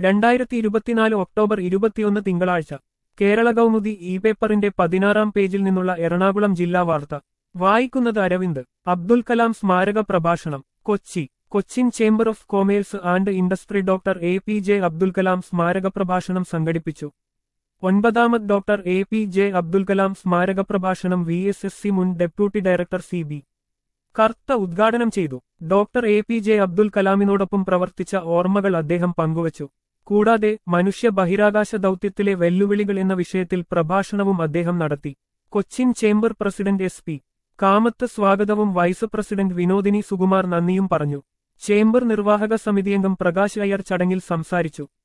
രണ്ടായിരത്തി ഇരുപത്തിനാല് ഒക്ടോബർ ഇരുപത്തിയൊന്ന് തിങ്കളാഴ്ച കേരള കൗമുദി ഇ പേപ്പറിന്റെ പതിനാറാം പേജിൽ നിന്നുള്ള എറണാകുളം ജില്ലാ വാർത്ത വായിക്കുന്നത് അരവിന്ദ് അബ്ദുൽ കലാം സ്മാരക പ്രഭാഷണം Kochi Cochin chamber of commerce and industry doctor A P J Abdul Kalam സ്മാരക പ്രഭാഷണം സംഘടിപ്പിച്ചു ഒൻപതാമത് doctor A P J Abdul Kalam സ്മാരക പ്രഭാഷണം വി എസ് എസ് സി മുൻ deputy director C B Kartha ഉദ്ഘാടനം ചെയ്തു doctor A P J Abdul കലാമിനോടൊപ്പം പ്രവർത്തിച്ച ഓർമ്മകൾ അദ്ദേഹം പങ്കുവച്ചു കൂടാതെ മനുഷ്യ ബഹിരാകാശ ദൗത്യത്തിലെ വെല്ലുവിളികൾ എന്ന വിഷയത്തിൽ പ്രഭാഷണവും അദ്ദേഹം നടത്തി Cochin chamber president S P Kamath സ്വാഗതവും വൈസ് പ്രസിഡന്റ് വിനോദിനി സുകുമാർ നന്ദിയും പറഞ്ഞു ചേംബർ നിർവാഹക സമിതിയംഗം പ്രകാശ് അയ്യർ ചടങ്ങിൽ സംസാരിച്ചു